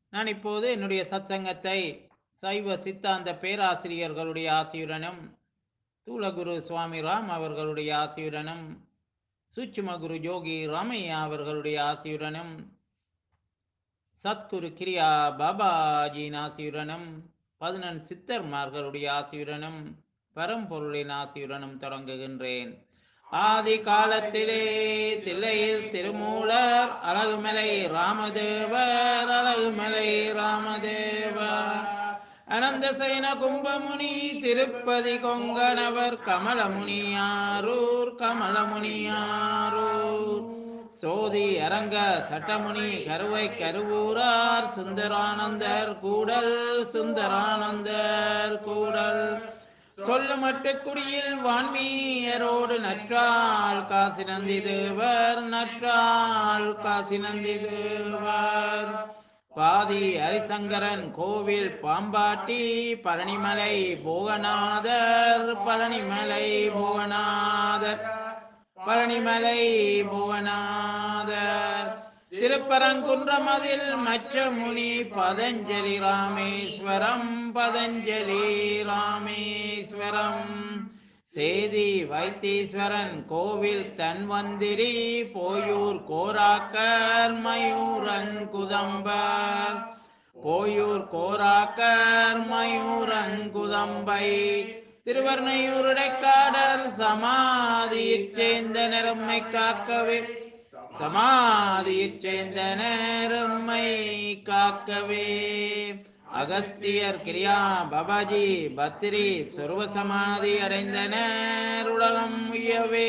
நான் இப்போது என்னுடைய சத்சங்கத்தை சைவ சித்தாந்த பேராசிரியர்களுடைய ஆசியுடனும் தூளகுரு சுவாமி ராம் அவர்களுடைய ஆசியுடனும் சூட்சும குரு யோகி ராமையா அவர்களுடைய ஆசியுடனும் சத்குரு கிரியா பாபாஜியின் ஆசியுடனும் பதினெண் சித்தர்மார்களுடைய ஆசியுடனும் பரம்பொருளின் ஆசியுடனும் தொடங்குகின்றேன் ஆதி காலத்திலே தில்லையில் திருமூலர் அழகுமலை ராமதேவர் அழகுமலை ராமதேவர் அனந்த சைன கும்பமுனி திருப்பதி கொங்கணவர் கமலமுனியாரூர் கமலமுனியாரூர் சோதி அரங்க சட்டமுனி கருவை கருவூரார் சுந்தரானந்தர் கூடல் சுந்தரானந்தர் கூடல் சொல்லுமட்டு குடியில் வான்மீயரோடு நற்றால் காசி நந்தி தேவர் நற்றால் காசி நந்தி தேவர் பாதி ஹரிசங்கரன் கோவில் பாம்பாட்டி பழனிமலை போகநாதர் பழனிமலை போகநாதர் பழனிமலை புவனாதர் திருப்பரங்குன்றமதில் மச்சமுனி பதஞ்சலி ராமேஸ்வரம் பதஞ்சலி ராமேஸ்வரம் சேதி வைத்தீஸ்வரன் கோவில் தன்வந்திரி போயூர் கோராக்கர் மயூரங்குதம்பர் போயூர் கோராக்கர் மயூரங்குதம்பை திருவர்ணையூருடைக்காடல் சமாதியிற் சேர்ந்த நெரும்மை காக்கவே சமாதியிற் சேர்ந்த நேரும்மை காக்கவே அகஸ்தியர் கிரியா பபாஜி பத்ரி சொர்வ சமாதி அடைந்தனர் உலகம் உயவே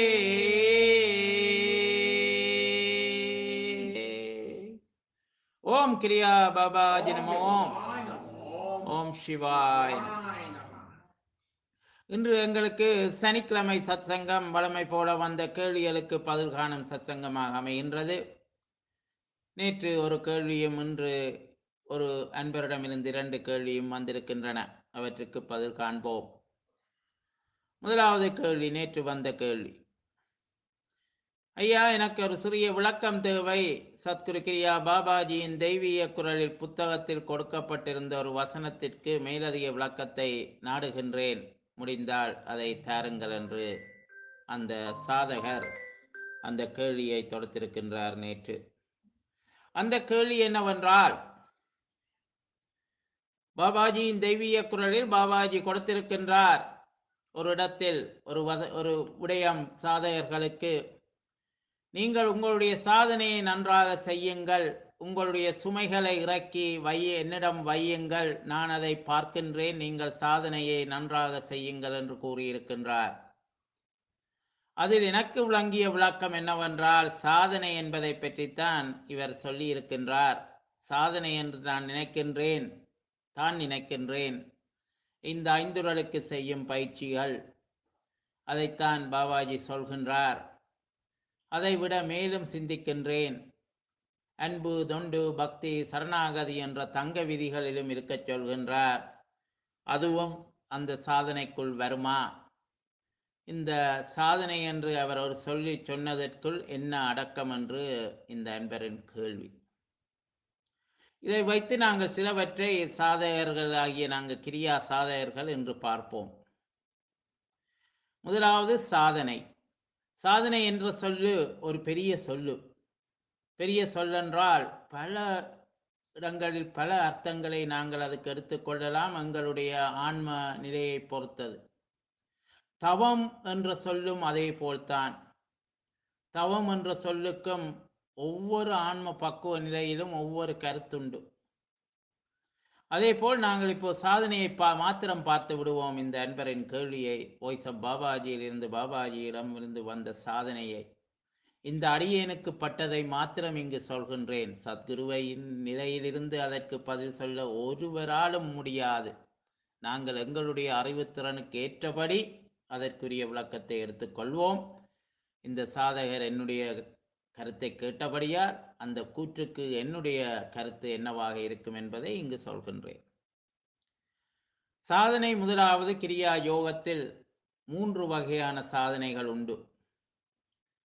ஓம் கிரியா பாபாஜி நமோ ஓம் சிவாய் இன்று எங்களுக்கு சனிக்கிழமை சத்சங்கம் வழமை போல வந்த கேள்விகளுக்கு பதில் காணும் சத்சங்கமாக அமைகின்றது நேற்று ஒரு கேள்வியும் இன்று ஒரு அன்பரிடமிருந்து இரண்டு கேள்வியும் வந்திருக்கின்றன அவற்றுக்கு பதில் காண்போம் முதலாவது கேள்வி நேற்று வந்த கேள்வி ஐயா எனக்கு ஒரு சிறிய விளக்கம் தேவை சத்குரு கிரியா பாபாஜியின் தெய்வீக குரலில் புத்தகத்தில் கொடுக்கப்பட்டிருந்த ஒரு வசனத்திற்கு மேலதிக விளக்கத்தை நாடுகின்றேன் முடிந்தால் அதை தாருங்கள் என்று அந்த சாதகர் அந்த கேள்வியை தொடுத்திருக்கின்றார் நேற்று அந்த கேள்வி என்னவென்றால் பாபாஜியின் தெய்வீக குரலில் பாபாஜி கொடுத்திருக்கின்றார் ஒரு இடத்தில் ஒரு வத ஒரு விடயம் சாதகர்களுக்கு நீங்கள் உங்களுடைய சாதனையை நன்றாக செய்யுங்கள் உங்களுடைய சுமைகளை இறக்கி வைய என்னிடம் வையுங்கள் நான் அதை பார்க்கின்றேன் நீங்கள் சாதனையை நன்றாக செய்யுங்கள் என்று கூறியிருக்கின்றார் அதில் எனக்கு விளங்கிய விளக்கம் என்னவென்றால் சாதனை என்பதை பற்றித்தான் இவர் சொல்லியிருக்கின்றார் சாதனை என்று நான் நினைக்கின்றேன் தான் நினைக்கின்றேன் இந்த ஐந்துரலுக்கு செய்யும் பயிற்சிகள் அதைத்தான் பாபாஜி சொல்கின்றார் அதைவிட மேலும் சிந்திக்கின்றேன் அன்பு தொண்டு பக்தி சரணாகதி என்ற தங்க விதிகளிலும் இருக்கச் சொல்கின்றார் அதுவும் அந்த சாதனைக்குள் வருமா இந்த சாதனை என்று அவர் ஒரு சொல்லி சொன்னதற்குள் என்ன அடக்கம் என்று இந்த அன்பரின் கேள்வி இதை வைத்து நாங்கள் சிலவற்றை சாதகர்கள் ஆகிய நாங்கள் கிரியா சாதகர்கள் என்று பார்ப்போம் முதலாவது சாதனை சாதனை என்ற சொல்லு ஒரு பெரிய சொல்லு பெரிய சொல்லென்றால் பல இடங்களில் பல அர்த்தங்களை நாங்கள் அதுக்கு எடுத்துக்கொள்ளலாம் எங்களுடைய ஆன்ம நிலையை பொறுத்தது தவம் என்ற சொல்லும் அதே போல்தான் தவம் என்ற சொல்லுக்கும் ஒவ்வொரு ஆன்ம பக்குவ நிலையிலும் ஒவ்வொரு கருத்துண்டு அதே போல் நாங்கள் இப்போ சாதனையை பா மாத்திரம் பார்த்து விடுவோம் இந்த அன்பரின் கேள்வியை வாய்ஸ் ஆஃப் பாபாஜியில் இருந்து பாபாஜியிடம் இருந்து வந்த சாதனையை இந்த அடியேனுக்கு பட்டதை மாத்திரம் இங்கு சொல்கின்றேன் சத்குருவையின் நிலையிலிருந்து அதற்கு பதில் சொல்ல ஒருவராலும் முடியாது நாங்கள் எங்களுடைய அறிவுத்திறனுக்கு ஏற்றபடி அதற்குரிய விளக்கத்தை எடுத்துக்கொள்வோம் இந்த சாதகர் என்னுடைய கருத்தை கேட்டபடியால் அந்த கூற்றுக்கு என்னுடைய கருத்து என்னவாக இருக்கும் என்பதை இங்கு சொல்கின்றேன் சாதனை முதலாவது கிரியா யோகத்தில் மூன்று வகையான சாதனைகள் உண்டு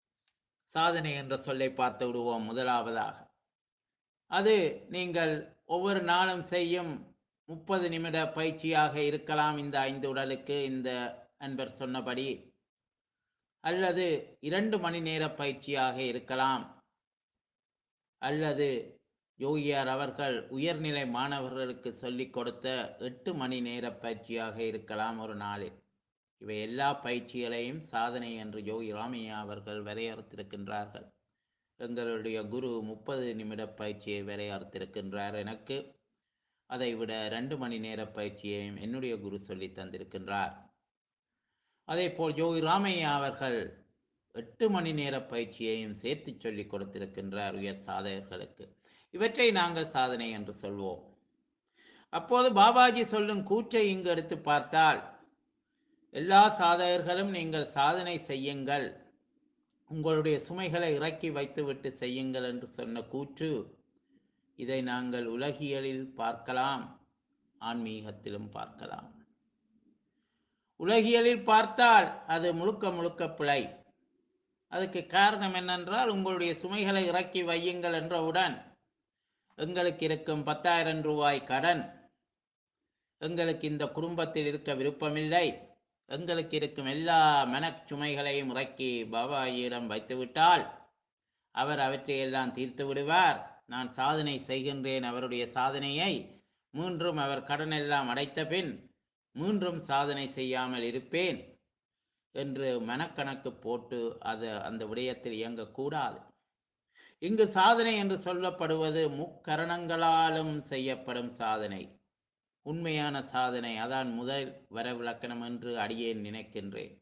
சாதனை என்ற சொல்லை பார்த்து விடுவோம் முதலாவதாக அது நீங்கள் ஒவ்வொரு நாளும் செய்யும் முப்பது நிமிட பயிற்சியாக இருக்கலாம் இந்த ஐந்து உடலுக்கு இந்த அன்பர் சொன்னபடி அல்லது இரண்டு மணி நேர பயிற்சியாக இருக்கலாம் அல்லது யோகியார் அவர்கள் உயர்நிலை மாணவர்களுக்கு சொல்லிக் கொடுத்த எட்டு மணி நேர பயிற்சியாக இருக்கலாம் ஒரு நாளில் இவை எல்லா பயிற்சிகளையும் சாதனை என்று யோகி ராமையா அவர்கள் வரையறுத்திருக்கின்றார்கள் எங்களுடைய குரு முப்பது நிமிட பயிற்சியை வரையறுத்திருக்கின்றார் எனக்கு அதை விட ரெண்டு மணி நேர பயிற்சியையும் என்னுடைய குரு சொல்லி தந்திருக்கின்றார் அதே போல் யோகி ராமையா அவர்கள் எட்டு மணி நேர பயிற்சியையும் சேர்த்து சொல்லிக் கொடுத்திருக்கின்றார் உயர் சாதகர்களுக்கு இவற்றை நாங்கள் சாதனை என்று சொல்வோம் அப்போது பாபாஜி சொல்லும் கூற்றை இங்கு எடுத்து பார்த்தால் எல்லா சாதகர்களும் நீங்கள் சாதனை செய்யுங்கள் உங்களுடைய சுமைகளை இறக்கி வைத்துவிட்டு செய்யுங்கள் என்று சொன்ன கூற்று இதை நாங்கள் உலகியலில் பார்க்கலாம் ஆன்மீகத்திலும் பார்க்கலாம் உலகியலில் பார்த்தால் அது முழுக்க முழுக்க பிழை அதுக்கு காரணம் என்னென்றால் உங்களுடைய சுமைகளை இறக்கி வையுங்கள் என்றவுடன் எங்களுக்கு இருக்கும் பத்தாயிரம் ரூபாய் கடன் எங்களுக்கு இந்த குடும்பத்தில் இருக்க விருப்பமில்லை எங்களுக்கு இருக்கும் எல்லா மனச் சுமைகளையும் இறக்கி பாபாயிடம் வைத்துவிட்டால் அவர் அவற்றையெல்லாம் தீர்த்து விடுவார் நான் சாதனை செய்கின்றேன் அவருடைய சாதனையை மூன்றும் அவர் கடன் எல்லாம் அடைத்த பின் மூன்றும் சாதனை செய்யாமல் இருப்பேன் என்று மனக்கணக்கு போட்டு அது அந்த விடயத்தில் இயங்கக்கூடாது இங்கு சாதனை என்று சொல்லப்படுவது முக்கரணங்களாலும் செய்யப்படும் சாதனை உண்மையான சாதனை அதான் முதல் வரவிலக்கணம் என்று அடியேன் நினைக்கின்றேன்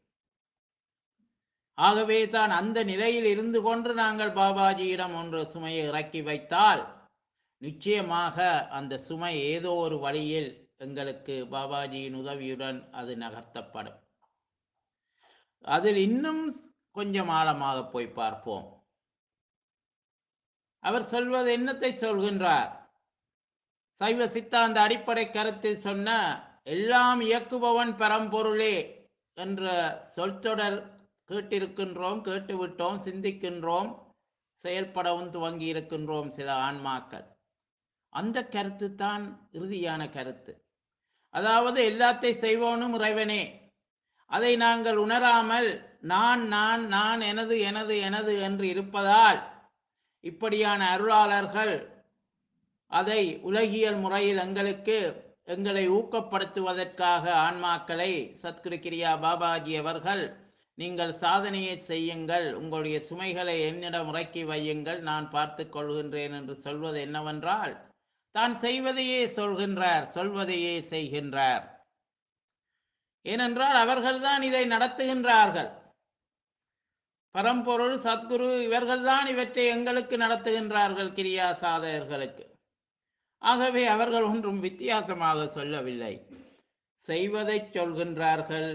ஆகவே தான் அந்த நிலையில் இருந்து கொண்டு நாங்கள் பாபாஜியிடம் ஒன்று சுமையை இறக்கி வைத்தால் நிச்சயமாக அந்த சுமை ஏதோ ஒரு வழியில் எங்களுக்கு பாபாஜியின் உதவியுடன் அது நகர்த்தப்படும் அதில் இன்னும் கொஞ்சம் ஆழமாக போய் பார்ப்போம் அவர் சொல்வது என்னத்தை சொல்கின்றார் சைவ சித்தாந்த அடிப்படை கருத்தில் சொன்ன எல்லாம் இயக்குபவன் பரம்பொருளே என்ற சொற்றொடர் கேட்டிருக்கின்றோம் கேட்டுவிட்டோம் சிந்திக்கின்றோம் செயல்படவும் துவங்கி இருக்கின்றோம் சில ஆன்மாக்கள் அந்த கருத்து தான் இறுதியான கருத்து அதாவது எல்லாத்தை செய்வோனும் இறைவனே அதை நாங்கள் உணராமல் நான் நான் நான் எனது எனது எனது என்று இருப்பதால் இப்படியான அருளாளர்கள் அதை உலகியல் முறையில் எங்களுக்கு எங்களை ஊக்கப்படுத்துவதற்காக ஆன்மாக்களை சத்குரு கிரியா பாபாஜி அவர்கள் நீங்கள் சாதனையை செய்யுங்கள் உங்களுடைய சுமைகளை என்னிடம் முறைக்கி வையுங்கள் நான் பார்த்து கொள்கின்றேன் என்று சொல்வது என்னவென்றால் தான் செய்வதையே சொல்கின்றார் சொல்வதையே செய்கின்றார் ஏனென்றால் அவர்கள்தான் இதை நடத்துகின்றார்கள் பரம்பொருள் சத்குரு இவர்கள்தான் இவற்றை எங்களுக்கு நடத்துகின்றார்கள் கிரியா சாதகர்களுக்கு ஆகவே அவர்கள் ஒன்றும் வித்தியாசமாக சொல்லவில்லை செய்வதை சொல்கின்றார்கள்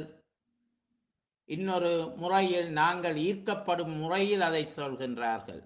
இன்னொரு முறையில் நாங்கள் ஈர்க்கப்படும் முறையில் அதை சொல்கின்றார்கள்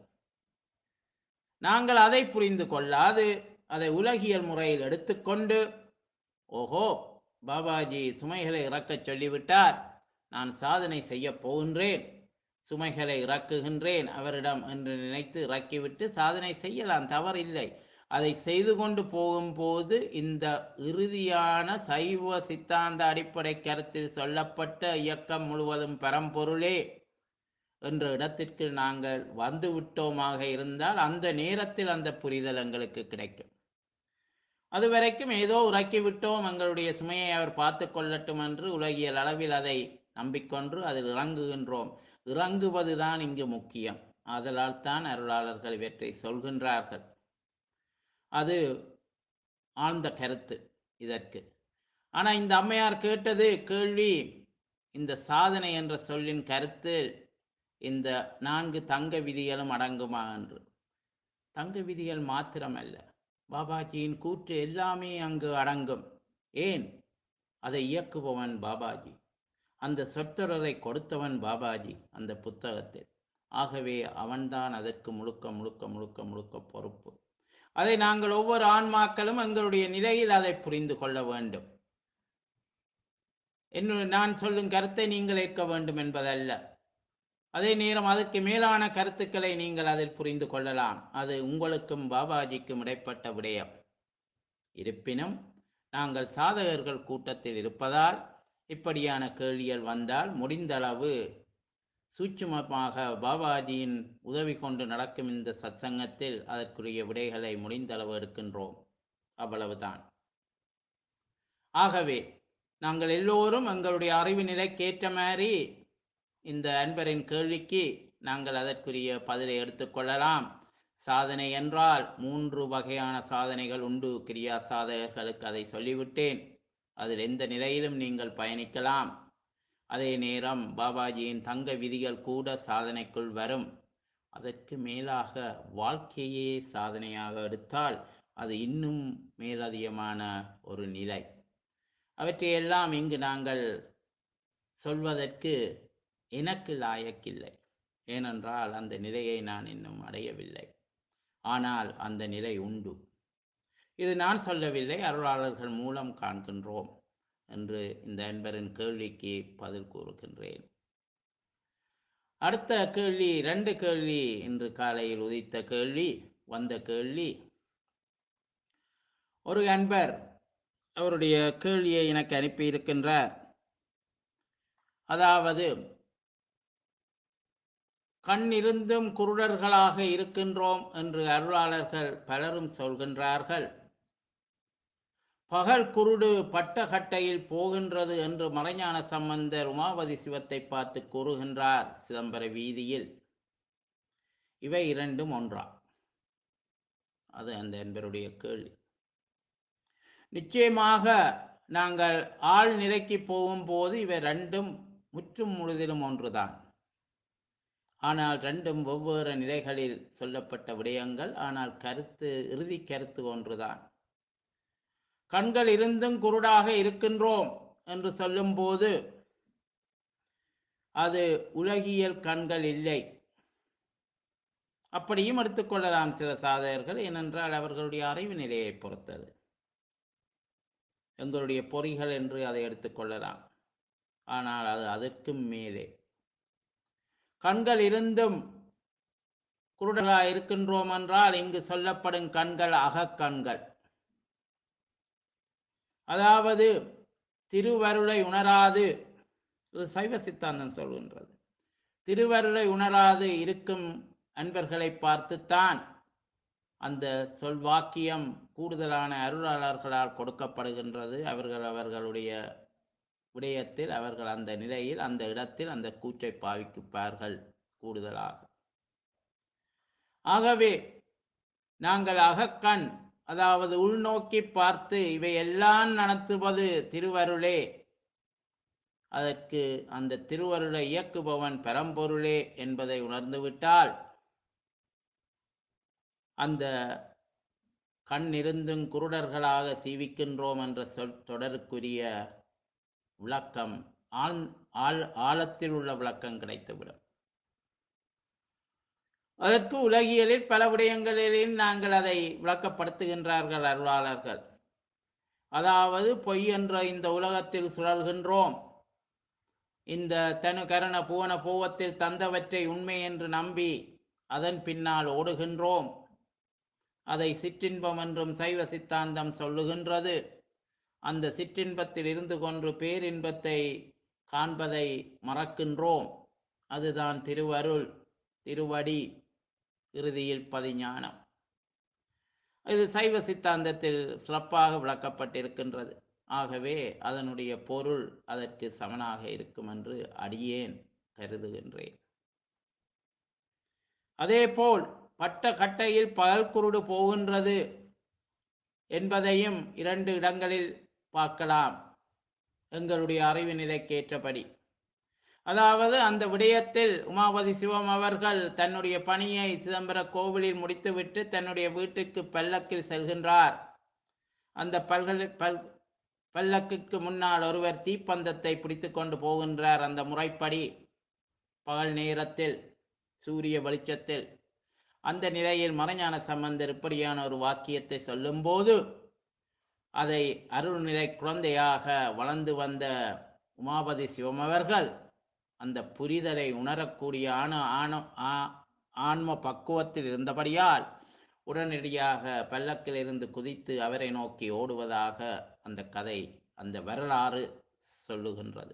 நாங்கள் அதை புரிந்து கொள்ளாது அதை உலகியல் முறையில் எடுத்துக்கொண்டு ஓஹோ பாபாஜி சுமைகளை இறக்கச் சொல்லிவிட்டார் நான் சாதனை செய்ய போகின்றேன் சுமைகளை இறக்குகின்றேன் அவரிடம் என்று நினைத்து இறக்கிவிட்டு சாதனை செய்யலாம் தவறில்லை அதை செய்து கொண்டு போகும்போது இந்த இறுதியான சைவ சித்தாந்த அடிப்படை கருத்தில் சொல்லப்பட்ட இயக்கம் முழுவதும் பரம்பொருளே என்ற இடத்திற்கு நாங்கள் வந்து விட்டோமாக இருந்தால் அந்த நேரத்தில் அந்த புரிதல் எங்களுக்கு கிடைக்கும் அது வரைக்கும் ஏதோ உறக்கி விட்டோம் எங்களுடைய சுமையை அவர் பார்த்து கொள்ளட்டும் என்று உலகியல் அளவில் அதை நம்பிக்கொண்டு அதில் இறங்குகின்றோம் இறங்குவதுதான் இங்கு முக்கியம் ஆதலால் தான் அருளாளர்கள் இவற்றை சொல்கின்றார்கள் அது ஆழ்ந்த கருத்து இதற்கு ஆனா இந்த அம்மையார் கேட்டது கேள்வி இந்த சாதனை என்ற சொல்லின் கருத்து இந்த நான்கு தங்க விதிகளும் அடங்குமா என்று தங்க விதிகள் மாத்திரமல்ல பாபாஜியின் கூற்று எல்லாமே அங்கு அடங்கும் ஏன் அதை இயக்குபவன் பாபாஜி அந்த சொற்றொடரை கொடுத்தவன் பாபாஜி அந்த புத்தகத்தில் ஆகவே அவன்தான் அதற்கு முழுக்க முழுக்க முழுக்க முழுக்க பொறுப்பு அதை நாங்கள் ஒவ்வொரு ஆன்மாக்களும் எங்களுடைய நிலையில் அதை புரிந்து கொள்ள வேண்டும் என்னுடைய நான் சொல்லும் கருத்தை நீங்கள் ஏற்க வேண்டும் என்பதல்ல அதே நேரம் அதற்கு மேலான கருத்துக்களை நீங்கள் அதில் புரிந்து கொள்ளலாம் அது உங்களுக்கும் பாபாஜிக்கும் இடைப்பட்ட விடயம் இருப்பினும் நாங்கள் சாதகர்கள் கூட்டத்தில் இருப்பதால் இப்படியான கேள்விகள் வந்தால் முடிந்தளவு சூட்சுமமாக பாபாஜியின் உதவி கொண்டு நடக்கும் இந்த சத்சங்கத்தில் அதற்குரிய விடைகளை முடிந்தளவு எடுக்கின்றோம் அவ்வளவுதான் ஆகவே நாங்கள் எல்லோரும் எங்களுடைய அறிவு நிலைக்கேற்ற மாதிரி இந்த அன்பரின் கேள்விக்கு நாங்கள் அதற்குரிய பதிலை எடுத்துக்கொள்ளலாம் சாதனை என்றால் மூன்று வகையான சாதனைகள் உண்டு கிரியா சாதகர்களுக்கு அதை சொல்லிவிட்டேன் அதில் எந்த நிலையிலும் நீங்கள் பயணிக்கலாம் அதே நேரம் பாபாஜியின் தங்க விதிகள் கூட சாதனைக்குள் வரும் அதற்கு மேலாக வாழ்க்கையே சாதனையாக எடுத்தால் அது இன்னும் மேலதிகமான ஒரு நிலை அவற்றையெல்லாம் இங்கு நாங்கள் சொல்வதற்கு எனக்கு லாயக்கில்லை ஏனென்றால் அந்த நிலையை நான் இன்னும் அடையவில்லை ஆனால் அந்த நிலை உண்டு இது நான் சொல்லவில்லை அருளாளர்கள் மூலம் காண்கின்றோம் என்று இந்த அன்பரின் கேள்விக்கு பதில் கூறுகின்றேன் அடுத்த கேள்வி ரெண்டு கேள்வி இன்று காலையில் உதித்த கேள்வி வந்த கேள்வி ஒரு அன்பர் அவருடைய கேள்வியை எனக்கு அனுப்பியிருக்கின்றார் அதாவது கண் இருந்தும் குருடர்களாக இருக்கின்றோம் என்று அருளாளர்கள் பலரும் சொல்கின்றார்கள் பகல் குருடு பட்டகட்டையில் போகின்றது என்று மறைஞான சம்பந்தர் உமாபதி சிவத்தை பார்த்து கூறுகின்றார் சிதம்பர வீதியில் இவை இரண்டும் ஒன்றா அது அந்த என்பருடைய கேள்வி நிச்சயமாக நாங்கள் ஆள் நிலைக்கு போகும்போது இவை ரெண்டும் முற்றும் முழுதிலும் ஒன்றுதான் ஆனால் ரெண்டும் வெவ்வேறு நிலைகளில் சொல்லப்பட்ட விடயங்கள் ஆனால் கருத்து இறுதி கருத்து ஒன்றுதான் கண்கள் இருந்தும் குருடாக இருக்கின்றோம் என்று சொல்லும்போது அது உலகியல் கண்கள் இல்லை அப்படியும் எடுத்துக்கொள்ளலாம் சில சாதகர்கள் ஏனென்றால் அவர்களுடைய அறிவு நிலையை பொறுத்தது எங்களுடைய பொறிகள் என்று அதை எடுத்துக்கொள்ளலாம் ஆனால் அது அதற்கும் மேலே கண்கள் இருந்தும் குருடர்களாக இருக்கின்றோம் என்றால் இங்கு சொல்லப்படும் கண்கள் அகக்கண்கள் அதாவது திருவருளை உணராது இது சைவ சித்தாந்தம் சொல்கின்றது திருவருளை உணராது இருக்கும் அன்பர்களை பார்த்துத்தான் அந்த சொல்வாக்கியம் கூடுதலான அருளாளர்களால் கொடுக்கப்படுகின்றது அவர்கள் அவர்களுடைய விடயத்தில் அவர்கள் அந்த நிலையில் அந்த இடத்தில் அந்த கூற்றை பாவிக்குப்பார்கள் கூடுதலாக ஆகவே நாங்கள் அகக்கண் அதாவது உள்நோக்கி பார்த்து இவை எல்லாம் நடத்துவது திருவருளே அதற்கு அந்த திருவருளை இயக்குபவன் பரம்பொருளே என்பதை உணர்ந்துவிட்டால் அந்த கண் இருந்தும் குருடர்களாக சீவிக்கின்றோம் என்ற சொல் தொடருக்குரிய விளக்கம் ஆழ் ஆழ் ஆழத்தில் உள்ள விளக்கம் கிடைத்துவிடும் அதற்கு உலகியலில் பல விடயங்களிலும் நாங்கள் அதை விளக்கப்படுத்துகின்றார்கள் அருளாளர்கள் அதாவது பொய் என்ற இந்த உலகத்தில் சுழல்கின்றோம் இந்த தனு கரண புவன பூவத்தில் தந்தவற்றை உண்மை என்று நம்பி அதன் பின்னால் ஓடுகின்றோம் அதை சிற்றின்பம் என்றும் சைவ சித்தாந்தம் சொல்லுகின்றது அந்த சிற்றின்பத்தில் இருந்து கொண்டு பேரின்பத்தை காண்பதை மறக்கின்றோம் அதுதான் திருவருள் திருவடி இறுதியில் பதிஞானம் இது சைவ சித்தாந்தத்தில் சிறப்பாக விளக்கப்பட்டிருக்கின்றது ஆகவே அதனுடைய பொருள் அதற்கு சமனாக இருக்கும் என்று அடியேன் கருதுகின்றேன் அதேபோல் பட்ட கட்டையில் பகல் குருடு போகின்றது என்பதையும் இரண்டு இடங்களில் பார்க்கலாம் எங்களுடைய அறிவு நிலைக்கேற்றபடி அதாவது அந்த விடயத்தில் உமாபதி சிவம் அவர்கள் தன்னுடைய பணியை சிதம்பர கோவிலில் முடித்துவிட்டு தன்னுடைய வீட்டுக்கு பல்லக்கில் செல்கின்றார் அந்த பல்கலை பல் பல்லக்குக்கு முன்னால் ஒருவர் தீப்பந்தத்தை பிடித்து கொண்டு போகின்றார் அந்த முறைப்படி பகல் நேரத்தில் சூரிய வெளிச்சத்தில் அந்த நிலையில் மறைஞான சம்பந்தர் இப்படியான ஒரு வாக்கியத்தை சொல்லும்போது அதை அருள்நிலை குழந்தையாக வளர்ந்து வந்த உமாபதி சிவம் அவர்கள் அந்த புரிதலை உணரக்கூடிய ஆன ஆன ஆ- ஆன்ம பக்குவத்தில் இருந்தபடியால் உடனடியாக பல்லக்கிலிருந்து குதித்து அவரை நோக்கி ஓடுவதாக அந்த கதை அந்த வரலாறு சொல்லுகின்றது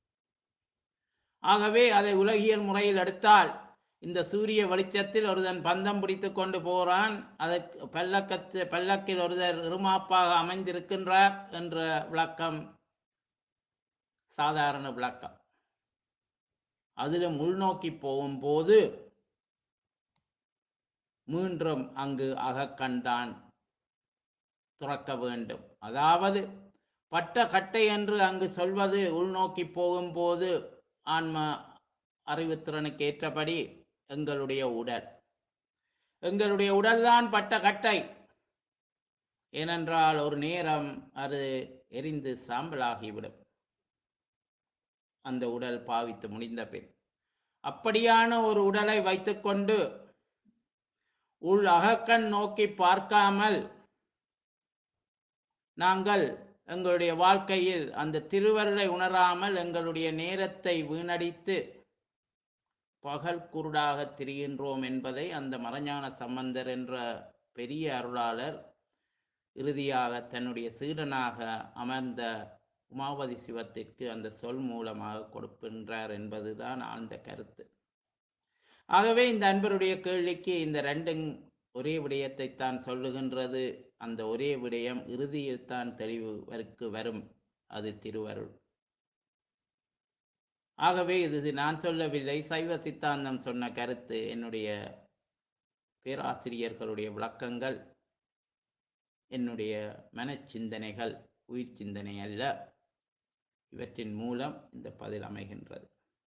ஆகவே அதை உலகியல் முறையில் எடுத்தால் இந்த சூரிய வெளிச்சத்தில் ஒருதன் பந்தம் பிடித்து கொண்டு போறான் அதற்கு பல்லக்கத்து பல்லக்கில் ஒருதர் இருமாப்பாக அமைந்திருக்கின்றார் என்ற விளக்கம் சாதாரண விளக்கம் அதிலும் உள்நோக்கி போகும்போது மீண்டும் அங்கு அகக்கண்தான் துறக்க வேண்டும் அதாவது பட்ட கட்டை என்று அங்கு சொல்வது உள்நோக்கி போகும்போது ஆன்ம அறிவுத்திறனுக்கு ஏற்றபடி எங்களுடைய உடல் எங்களுடைய உடல்தான் பட்ட கட்டை ஏனென்றால் ஒரு நேரம் அது எரிந்து சாம்பலாகிவிடும் அந்த உடல் பாவித்து முடிந்த பின் அப்படியான ஒரு உடலை வைத்துக்கொண்டு உள் அகக்கண் நோக்கி பார்க்காமல் நாங்கள் எங்களுடைய வாழ்க்கையில் அந்த திருவருளை உணராமல் எங்களுடைய நேரத்தை வீணடித்து பகல் குருடாக திரிகின்றோம் என்பதை அந்த மறைஞான சம்பந்தர் என்ற பெரிய அருளாளர் இறுதியாக தன்னுடைய சீடனாக அமர்ந்த உமாபதி சிவத்திற்கு அந்த சொல் மூலமாக கொடுக்கின்றார் என்பதுதான் ஆழ்ந்த கருத்து ஆகவே இந்த அன்பருடைய கேள்விக்கு இந்த ரெண்டும் ஒரே விடயத்தை தான் சொல்லுகின்றது அந்த ஒரே விடயம் இறுதியில் தான் தெளிவுக்கு வரும் அது திருவருள் ஆகவே இது நான் சொல்லவில்லை சைவ சித்தாந்தம் சொன்ன கருத்து என்னுடைய பேராசிரியர்களுடைய விளக்கங்கள் என்னுடைய மனச்சிந்தனைகள் உயிர் சிந்தனை அல்ல இவற்றின் மூலம் இந்த பதில் அமைகின்றது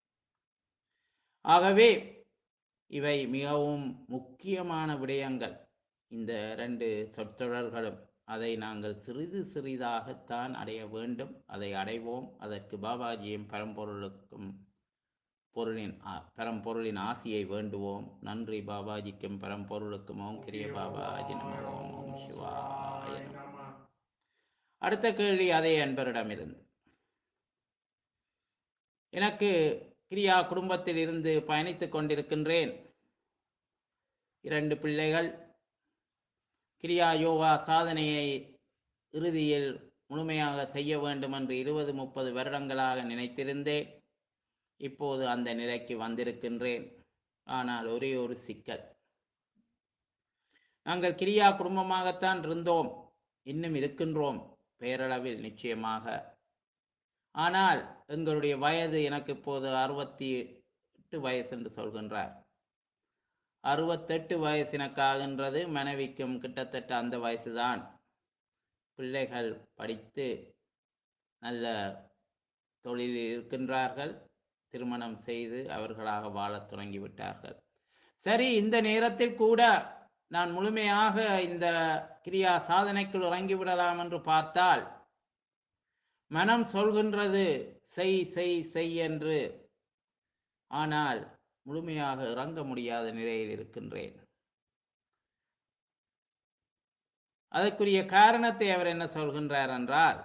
ஆகவே இவை மிகவும் முக்கியமான விடயங்கள் இந்த ரெண்டு சொற்றொடர்களும் அதை நாங்கள் சிறிது சிறிதாகத்தான் அடைய வேண்டும் அதை அடைவோம் அதற்கு பாபாஜியும் பரம்பொருளுக்கும் பொருளின் ஆ- பரம்பொருளின் ஆசியை வேண்டுவோம் நன்றி பாபாஜிக்கும் பரம்பொருளுக்கும் ஓம் கிரிய பாபாஜி நம ஓம் ஓம் சிவாய நம அடுத்த கேள்வி அதே அன்பரிடமிருந்து எனக்கு கிரியா குடும்பத்தில் இருந்து பயணித்துக் கொண்டிருக்கின்றேன் இரண்டு பிள்ளைகள் கிரியா யோகா சாதனையை இறுதியில் முழுமையாக செய்ய வேண்டும் என்று இருபது முப்பது வருடங்களாக நினைத்திருந்தேன் இப்போது அந்த நிலைக்கு வந்திருக்கின்றேன் ஆனால் ஒரே ஒரு சிக்கல் நாங்கள் கிரியா குடும்பமாகத்தான் இருந்தோம் இன்னும் இருக்கின்றோம் பெயரளவில் நிச்சயமாக ஆனால் எங்களுடைய வயது எனக்கு இப்போது அறுபத்தி எட்டு வயசு என்று சொல்கின்றார் அறுபத்தெட்டு வயசு எனக்கு ஆகின்றது மனைவிக்கும் கிட்டத்தட்ட அந்த வயசுதான் பிள்ளைகள் படித்து நல்ல தொழிலில் இருக்கின்றார்கள் திருமணம் செய்து அவர்களாக வாழத் தொடங்கிவிட்டார்கள் சரி இந்த நேரத்தில் கூட நான் முழுமையாக இந்த கிரியா சாதனைக்குள் இறங்கிவிடலாம் என்று பார்த்தால் மனம் சொல்கின்றது செய் செய் செய் என்று ஆனால் முழுமையாக இறங்க முடியாத நிலையில் இருக்கின்றேன் அதற்குரிய காரணத்தை அவர் என்ன சொல்கின்றார் என்றால்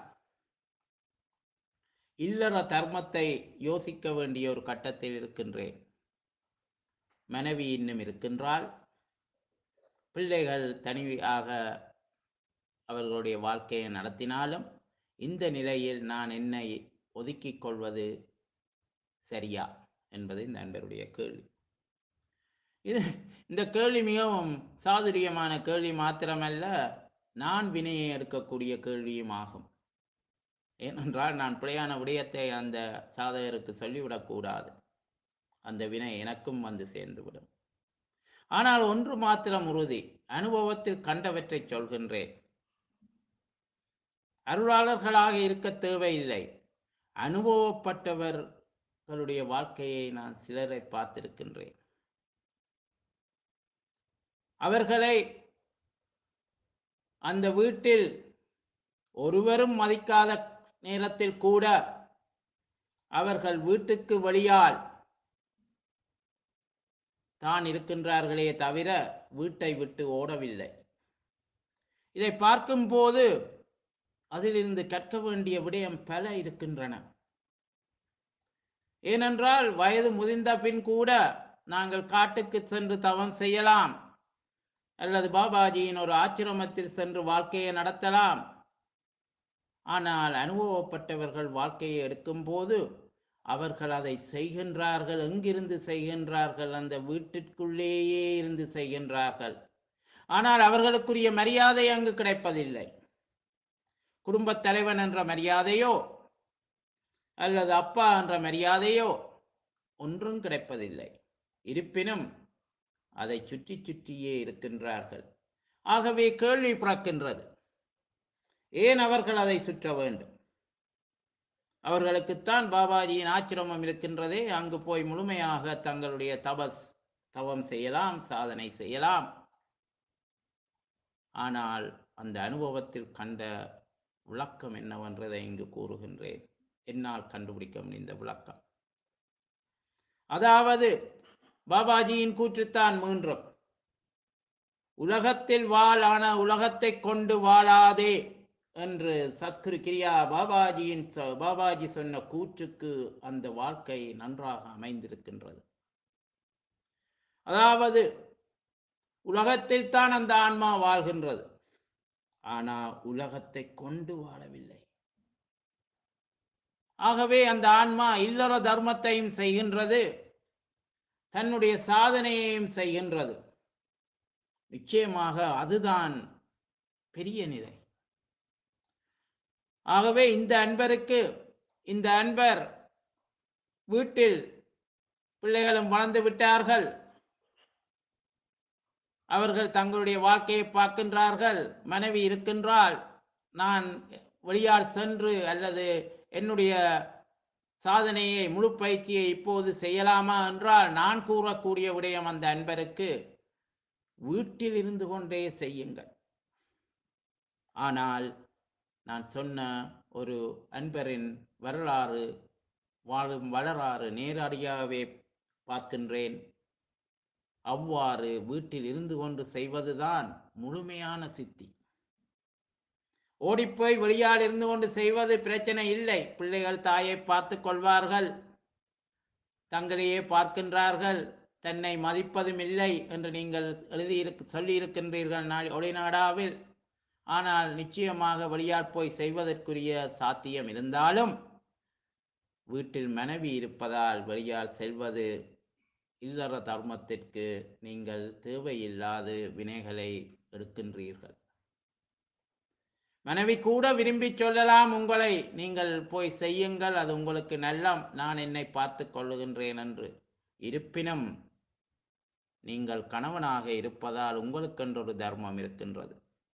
இல்லற தர்மத்தை யோசிக்க வேண்டிய ஒரு கட்டத்தில் இருக்கின்றேன் மனைவி இன்னும் இருக்கின்றாள் பிள்ளைகள் தனியாக அவர்களுடைய வாழ்க்கையை நடத்தினாலும் இந்த நிலையில் நான் என்னை ஒதுக்கிக் கொள்வது சரியா என்பது இந்த அன்பருடைய கேள்வி இது இந்த கேள்வி மிகவும் சாதுரியமான கேள்வி மாத்திரமல்ல நான் வினையை எடுக்கக்கூடிய கேள்வியும் ஆகும் ஏனென்றால் நான் பிழையான விடயத்தை அந்த சாதகருக்கு சொல்லிவிடக்கூடாது அந்த வினை எனக்கும் வந்து சேர்ந்துவிடும் ஆனால் ஒன்று மாத்திரம் உறுதி அனுபவத்தில் கண்டவற்றை சொல்கின்றேன் அருளாளர்களாக இருக்க தேவையில்லை அனுபவப்பட்டவர்களுடைய வாழ்க்கையை நான் சிலரை பார்த்திருக்கின்றேன் அவர்களை அந்த வீட்டில் ஒருவரும் மதிக்காத நேரத்தில் கூட அவர்கள் வீட்டுக்கு வெளியால் தான் இருக்கின்றார்களே தவிர வீட்டை விட்டு ஓடவில்லை இதை பார்க்கும்போது அதிலிருந்து கற்க வேண்டிய விடயம் பல இருக்கின்றன ஏனென்றால் வயது முதிர்ந்த பின் கூட நாங்கள் காட்டுக்கு சென்று தவம் செய்யலாம் அல்லது பாபாஜியின் ஒரு ஆச்சிரமத்தில் சென்று வாழ்க்கையை நடத்தலாம் ஆனால் அனுபவப்பட்டவர்கள் வாழ்க்கையை எடுக்கும்போது அவர்கள் அதை செய்கின்றார்கள் எங்கிருந்து செய்கின்றார்கள் அந்த வீட்டிற்குள்ளேயே இருந்து செய்கின்றார்கள் ஆனால் அவர்களுக்குரிய மரியாதை அங்கு கிடைப்பதில்லை குடும்பத் தலைவன் என்ற மரியாதையோ அல்லது அப்பா என்ற மரியாதையோ ஒன்றும் கிடைப்பதில்லை இருப்பினும் அதை சுற்றி சுற்றியே இருக்கின்றார்கள் ஆகவே கேள்வி பிறக்கின்றது ஏன் அவர்கள் அதை சுற்ற வேண்டும் அவர்களுக்குத்தான் பாபாஜியின் ஆச்சிரமம் இருக்கின்றதே அங்கு போய் முழுமையாக தங்களுடைய தபஸ் தவம் செய்யலாம் சாதனை செய்யலாம் ஆனால் அந்த அனுபவத்தில் கண்ட விளக்கம் என்னவென்றதை இங்கு கூறுகின்றேன் என்னால் கண்டுபிடிக்க முடிந்த விளக்கம் அதாவது பாபாஜியின் கூற்றுத்தான் மீண்டும் உலகத்தில் வாழான உலகத்தை கொண்டு வாழாதே என்று சத்குரு கிரியா பாபாஜியின் சொ- பாபாஜி சொன்ன கூற்றுக்கு அந்த வாழ்க்கை நன்றாக அமைந்திருக்கின்றது அதாவது உலகத்தில் தான் அந்த ஆன்மா வாழ்கின்றது ஆனால் உலகத்தை கொண்டு வாழவில்லை ஆகவே அந்த ஆன்மா இல்லற தர்மத்தையும் செய்கின்றது தன்னுடைய சாதனையையும் செய்கின்றது நிச்சயமாக அதுதான் பெரிய நிலை ஆகவே இந்த அன்பருக்கு இந்த அன்பர் வீட்டில் பிள்ளைகளும் வளர்ந்து விட்டார்கள் அவர்கள் தங்களுடைய வாழ்க்கையை பார்க்கின்றார்கள் மனைவி இருக்கின்றாள் நான் வெளியால் சென்று அல்லது என்னுடைய சாதனையை முழு பயிற்சியை இப்போது செய்யலாமா என்றால் நான் கூறக்கூடிய விடயம் அந்த அன்பருக்கு வீட்டில் இருந்து கொண்டே செய்யுங்கள் ஆனால் நான் சொன்ன ஒரு அன்பரின் வரலாறு வாழும் வரலாறு நேரடியாகவே பார்க்கின்றேன் அவ்வாறு வீட்டில் இருந்து கொண்டு செய்வதுதான் முழுமையான சித்தி ஓடிப்போய் வெளியால் இருந்து கொண்டு செய்வது பிரச்சனை இல்லை பிள்ளைகள் தாயை பார்த்து கொள்வார்கள் தங்களையே பார்க்கின்றார்கள் தன்னை மதிப்பதும் இல்லை என்று நீங்கள் எழுதியிருக்கு சொல்லியிருக்கின்றீர்கள் நாள் ஒளிநாடாவில் ஆனால் நிச்சயமாக வெளியால் போய் செய்வதற்குரிய சாத்தியம் இருந்தாலும் வீட்டில் மனைவி இருப்பதால் வெளியால் செல்வது இல்லற தர்மத்திற்கு நீங்கள் தேவையில்லாத வினைகளை எடுக்கின்றீர்கள் மனைவி கூட விரும்பி சொல்லலாம் உங்களை நீங்கள் போய் செய்யுங்கள் அது உங்களுக்கு நல்லம் நான் என்னை பார்த்து கொள்ளுகின்றேன் என்று இருப்பினும் நீங்கள் கணவனாக இருப்பதால் உங்களுக்கென்றொரு தர்மம் இருக்கின்றது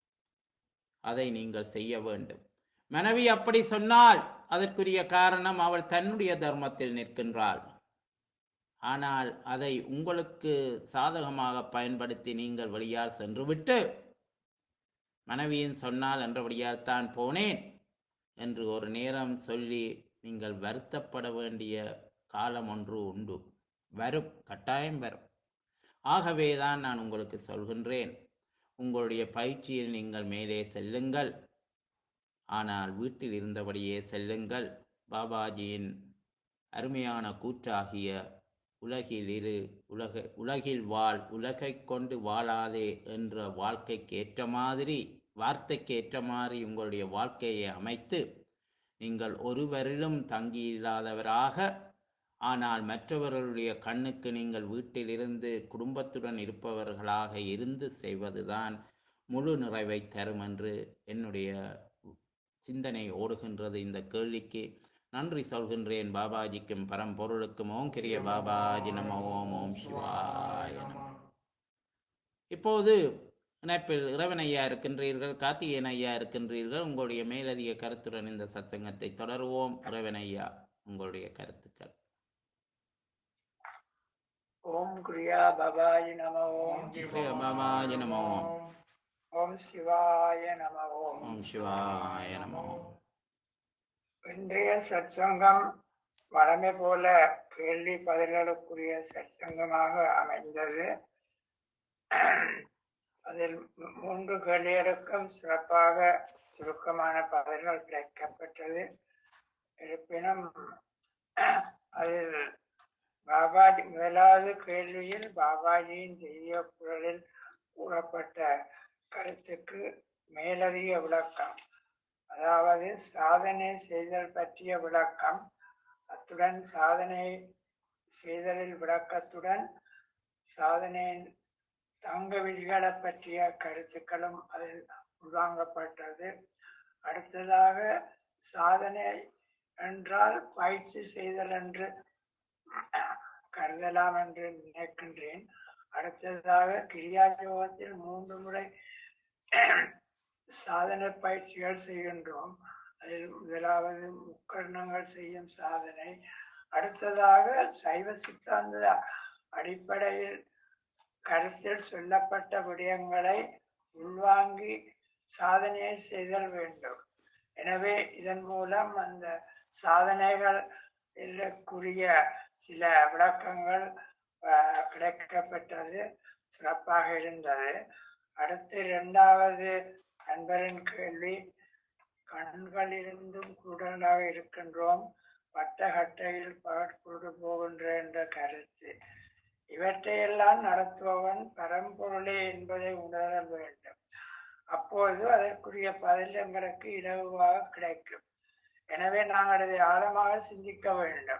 அதை நீங்கள் செய்ய வேண்டும் மனைவி அப்படி சொன்னால் அதற்குரிய காரணம் அவள் தன்னுடைய தர்மத்தில் நிற்கின்றாள் ஆனால் அதை உங்களுக்கு சாதகமாக பயன்படுத்தி நீங்கள் வழியால் சென்றுவிட்டு மனைவியின் சொன்னால் என்றபடியால் தான் போனேன் என்று ஒரு நேரம் சொல்லி நீங்கள் வருத்தப்பட வேண்டிய காலம் ஒன்று உண்டு வரும் கட்டாயம் வரும் ஆகவே தான் நான் உங்களுக்கு சொல்கின்றேன் உங்களுடைய பயிற்சியில் நீங்கள் மேலே செல்லுங்கள் ஆனால் வீட்டில் இருந்தபடியே செல்லுங்கள் பாபாஜியின் அருமையான கூற்றாகிய உலகில் இரு உலக உலகில் வாழ் உலகைக் கொண்டு வாழாதே என்ற வாழ்க்கைக்கு ஏற்ற மாதிரி வார்த்தைக்கு ஏற்ற மாதிரி உங்களுடைய வாழ்க்கையை அமைத்து நீங்கள் ஒருவரிலும் தங்கியில்லாதவராக ஆனால் மற்றவர்களுடைய கண்ணுக்கு நீங்கள் வீட்டிலிருந்து குடும்பத்துடன் இருப்பவர்களாக இருந்து செய்வதுதான் முழு நிறைவை தரும் என்று என்னுடைய சிந்தனை ஓடுகின்றது இந்த கேள்விக்கு நன்றி சொல்கின்றேன் பாபாஜிக்கும் பரம்பொருளுக்கும் ஓம் கிரிய பாபாஜி நம ஓம் ஓம் சிவாய நம இப்போது இணைப்பில் இறைவன் ஐயா இருக்கின்றீர்கள் கார்த்திகேயன் ஐயா இருக்கின்றீர்கள் உங்களுடைய மேலதிக கருத்துடன் இந்த சத்சங்கத்தை தொடருவோம் இறைவன் ஐயா உங்களுடைய கருத்துக்கள் ஓம் கிரியா பபாய நம ஓம் கிரிய பாபாஜி நம ஓம் ஓம் சிவாய நம ஓம் ஓம் சிவாய நம ஓம் இன்றைய சற்சங்கம் வழமை போல கேள்வி பதில்களுக்குரிய சற்சங்கமாக அமைந்தது அதில் மூ- மூன்று கேள்விகளுக்கும் சிறப்பாக சுருக்கமான பதில்கள் கிடைக்கப்பட்டது இருப்பினும் அதில் பாபாஜி முதலாவது கேள்வியில் பாபாஜியின் தெய்வ குரலில் கூறப்பட்ட கருத்துக்கு மேலதிக விளக்கம் அதாவது சாதனை செய்தல் பற்றிய விளக்கம் அத்துடன் சாதனை செய்தலில் விளக்கத்துடன் சாதனையின் தங்க விதிகளை பற்றிய கருத்துக்களும் அதில் உள்வாங்கப்பட்டது அடுத்ததாக சாதனை என்றால் பயிற்சி செய்தல் என்று கருதலாம் என்று நினைக்கின்றேன் அடுத்ததாக கிரியா யோகத்தில் மூன்று முறை சாதனை பயிற்சிகள் செய்கின்றோம் அதில் முதலாவது முக்கரணங்கள் செய்யும் சாதனை அடுத்ததாக சைவ சித்தாந்த அடிப்படையில் கருத்தில் சொல்லப்பட்ட விடயங்களை உள்வாங்கி சாதனையை செய்தல் வேண்டும் எனவே இதன் மூலம் அந்த சாதனைகள் இதற்குரிய சில விளக்கங்கள் ஆஹ், கிடைக்கப்பட்டது சிறப்பாக இருந்தது அடுத்து இரண்டாவது அன்பரின் கேள்வி கண்களிலிருந்தும் குருடனாக இருக்கின்றோம் வட்டகட்டையில் பகற்கொண்டு போகின்ற என்ற கருத்து இவற்றையெல்லாம் நடத்துபவன் பரம்பொருளே என்பதை உணர வேண்டும் அப்போது அதற்குரிய பதில் எங்களுக்கு இலகுவாக கிடைக்கும் எனவே நாங்கள் இதை ஆழமாக சிந்திக்க வேண்டும்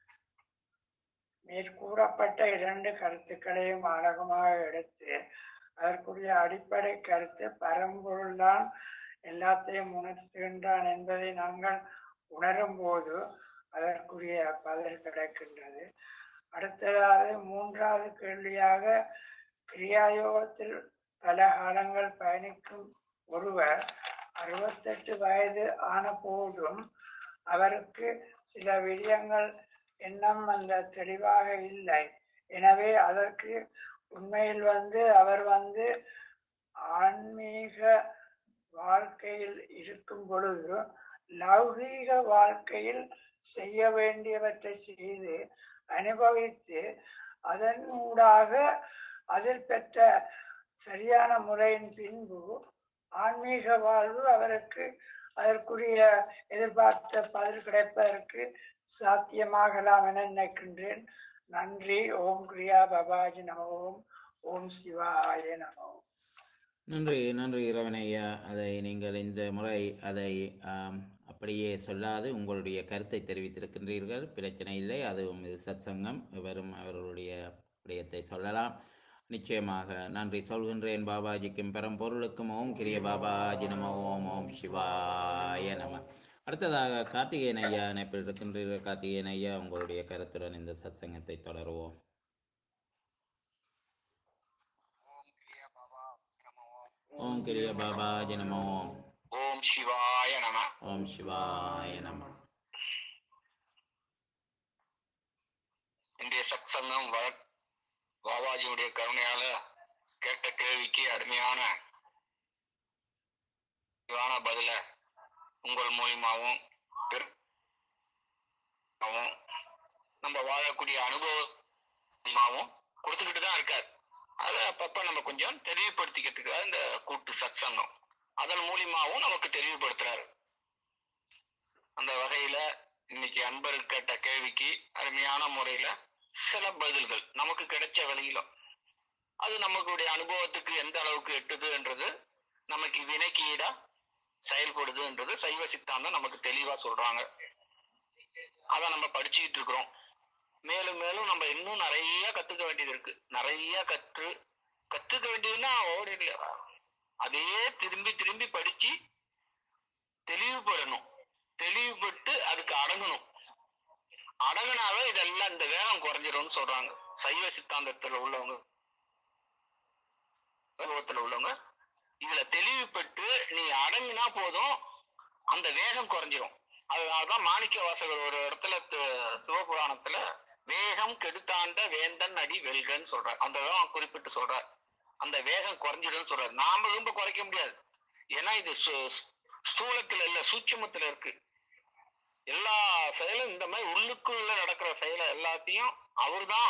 மேற்கூறப்பட்ட இரண்டு கருத்துக்களையும் ஆழமாக எடுத்து அதற்குரிய அடிப்படை கருத்து பரம்பொருள்தான் எல்லாத்தையும் உணர்த்துகின்றான் என்பதை நாங்கள் உணரும் போது அதற்குரிய பதில் கிடைக்கின்றது அடுத்ததாவது மூன்றாவது கேள்வியாக கிரியாயோகத்தில் பல காலங்கள் பயணிக்கும் ஒருவர் அறுபத்தெட்டு வயது ஆன போதும் அவருக்கு சில விடயங்கள் எண்ணம் அந்த தெளிவாக இல்லை எனவே அதற்கு உண்மையில் வந்து அவர் வந்து ஆன்மீக வாழ்க்கையில் இருக்கும் பொழுது லௌகீக வாழ்க்கையில் செய்ய வேண்டியவற்றை செய்து அனுபவித்து அதன் ஊடாக அதில் பெற்ற சரியான முறையின் பின்பு ஆன்மீக வாழ்வு அவருக்கு அதற்குரிய எதிர்பார்த்த பதில் கிடைப்பதற்கு சாத்தியமாகலாம் என நினைக்கின்றேன் நன்றி ஓம் கிரியா பபாஜி நம ஓம் ஓம் சிவாய நம ஓம் நன்றி நன்றி இறைவனையா அதை நீங்கள் இந்த முறை அதை ஆம், அப்படியே சொல்லாது உங்களுடைய கருத்தை தெரிவித்திருக்கின்றீர்கள் பிரச்சனை இல்லை அதுவும் இது சத்சங்கம் வெறும் அவர்களுடைய விடயத்தை சொல்லலாம் நிச்சயமாக நன்றி சொல்கின்றேன் பாபாஜிக்கும் பெரம்பொருளுக்கும் ஓம் கிரிய பாபாஜி நம ஓம் ஓம் சிவாய நம அடுத்ததாக கார்த்திகேயன் ஐயா இணைப்பில் இருக்கின்றீர்கள் கார்த்திகேயன் ஐயா உங்களுடைய கருத்துடன் இந்த சத்சங்கத்தை தொடருவோம் ஓம் கிரிய பாபாஜி நம ஓம் ஓம் சிவாய நம ஓம் சிவாய நம இன்றைய சத்சங்கம் வ பாபாஜியுடைய கருணையால கேட்ட கேள்விக்கு அருமையான தெளிவான பதில உங்கள் மூலியமாவும் பெரு- ஆவும், நம்ம வாழக்கூடிய அனுபவமாவும் கொடுத்துக்கிட்டு தான் இருக்கார் அதை அப்பப்ப நம்ம கொஞ்சம் தெளிவுபடுத்திக்கிறதுக்கு இந்த கூட்டு சத்சங்கம் அதன் மூலியமாவும் நமக்கு தெளிவுபடுத்துறாரு அந்த வகையில இன்னைக்கு அன்பர்கள் கேட்ட கேள்விக்கு அருமையான முறையில சில பதில்கள் நமக்கு கிடைச்ச வழியில அது நமக்குடைய அனுபவத்துக்கு எந்த அளவுக்கு எட்டுதுன்றது நமக்கு வினைக்கு ஈடா செயல்படுதுன்றது சைவ சித்தாந்தம் நமக்கு தெளிவா சொல்றாங்க அதை நம்ம படிச்சுக்கிட்டு இருக்கிறோம் மேலும் மேலும் நம்ம இன்னும் நிறைய கத்துக்க வேண்டியது இருக்கு நிறைய கற்று கத்துக்க வேண்டியதுன்னா ஓடி இல்ல. அதையே திரும்பி திரும்பி படிச்சு தெளிவுபடணும் தெளிவுபட்டு அதுக்கு அடங்கணும் அடங்கினாவே இதெல்லாம் இந்த வேகம் குறைஞ்சிரும்னு சொல்றாங்க சைவ சித்தாந்தத்துல உள்ளவங்க அனுபவத்துல உள்ளவங்க இதுல தெளிவுபட்டு நீ அடங்கினா போதும் அந்த வேகம் குறைஞ்சிரும் அதனாலதான் மாணிக்க வாசகர் ஒரு இடத்துல த- சிவபுராணத்துல வேகம் கெடுத்தாண்ட வேந்தன் அடி வெல்கன்னு சொல்றார் அந்த இடம் குறிப்பிட்டு சொல்றார் அந்த வேகம் குறைஞ்சிடும்னு சொல்றாரு நாம ரொம்ப குறைக்க முடியாது ஏன்னா இது சு- ஸ்தூலத்துல இல்ல சூட்சுமத்துல இருக்கு எல்லா செயலும் இந்த மாதிரி உள்ளுக்குள்ள நடக்கிற செயலை எல்லாத்தையும் அவர்தான்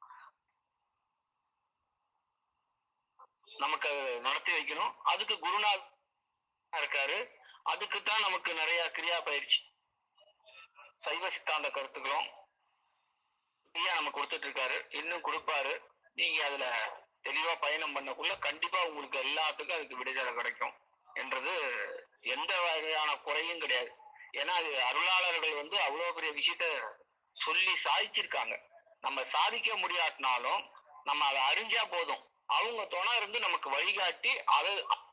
நமக்கு அதை நடத்தி வைக்கணும் அதுக்கு குருநாத் இருக்காரு அதுக்கு தான் நமக்கு நிறைய கிரியா பயிற்சி சைவ சித்தாந்த கருத்துக்களும் ஐயா நமக்கு கொடுத்துட்டு இருக்காரு இன்னும் கொடுப்பாரு நீங்க அதுல தெளிவா பயணம் பண்ணக்குள்ள கண்டிப்பா உங்களுக்கு எல்லாத்துக்கும் அதுக்கு விடுதலை கிடைக்கும் என்றது எந்த வகையான குறையும் கிடையாது ஏன்னா அது அருளாளர்கள் வந்து அவ்வளவு பெரிய விஷயத்த சொல்லி சாதிச்சிருக்காங்க நம்ம சாதிக்க முடியாட்டினாலும் நம்ம அதை அறிஞ்சா போதும் அவங்க துணை இருந்து நமக்கு வழிகாட்டி அதை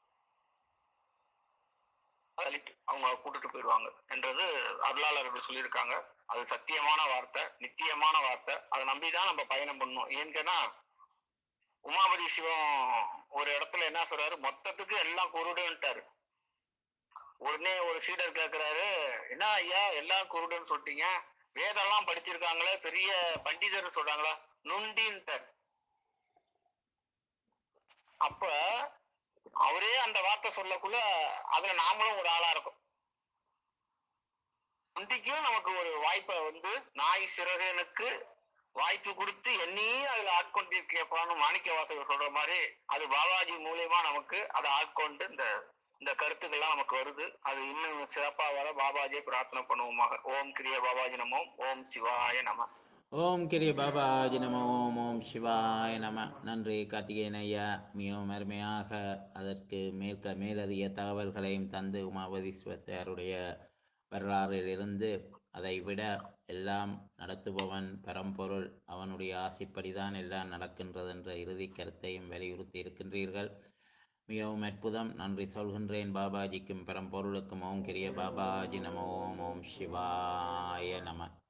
அழிட்டு அவங்க கூட்டிட்டு போயிடுவாங்க என்றது அருளாளர்கள் சொல்லியிருக்காங்க அது சத்தியமான வார்த்தை நித்தியமான வார்த்தை அதை நம்பிதான் நம்ம பயணம் பண்ணணும் ஏன்னு கேட்டா உமாபதி சிவம் ஒரு இடத்துல என்ன சொல்றாரு மொத்தத்துக்கு எல்லாம் குருடுன்ட்டாரு உடனே ஒரு சீடர் கேக்குறாரு என்ன ஐயா எல்லாம் குருடுன்னு சொல்லிட்டீங்க வேதம்லாம் படிச்சிருக்காங்களே பெரிய பண்டிதர் சொல்றாங்களா நுண்டின்ட்டார் அப்ப அவரே அந்த வார்த்தை சொல்லக்குள்ள அதுல நாமளும் ஒரு ஆளா இருக்கும் நொண்டிக்கும் நமக்கு ஒரு வாய்ப்பை வந்து நாய் சிறகனுக்கு வாய்ப்பு கொடுத்து என்னையும் அதுல ஆட்கொண்டிருக்கப்பான்னு மாணிக்க வாசகர் சொல்ற மாதிரி அது பாபாஜி மூலியமா நமக்கு அதை ஆட்கொண்டு இந்த இந்த கருத்துக்கள்லாம் நமக்கு வருது அது இன்னும் சிறப்பா வர பாபாஜியை பிரார்த்தனை பண்ணுவோமாக ஓம் கிரிய பாபாஜி நமோம் ஓம் சிவாய நம ஓம் கிரிய பாபாஜி நம ஓம் ஓம் சிவாய நம நன்றி கார்த்திகேயன் ஐயா மிகவும் அருமையாக அதற்கு மேற்க மேலதிக தகவல்களையும் தந்து உமாபதி சிவத்தாருடைய வரலாறிலிருந்து அதை விட எல்லாம் நடத்துபவன் பரம்பொருள் அவனுடைய ஆசைப்படிதான் எல்லாம் நடக்கின்றது என்ற இறுதி கருத்தையும் வலியுறுத்தி இருக்கின்றீர்கள் மிகவும் அற்புதம் நன்றி சொல்கின்றேன் பாபாஜிக்கும் பரம்பொருளுக்கும் ஓம் கிரிய பாபாஜி நம ஓம் ஓம் சிவாய நம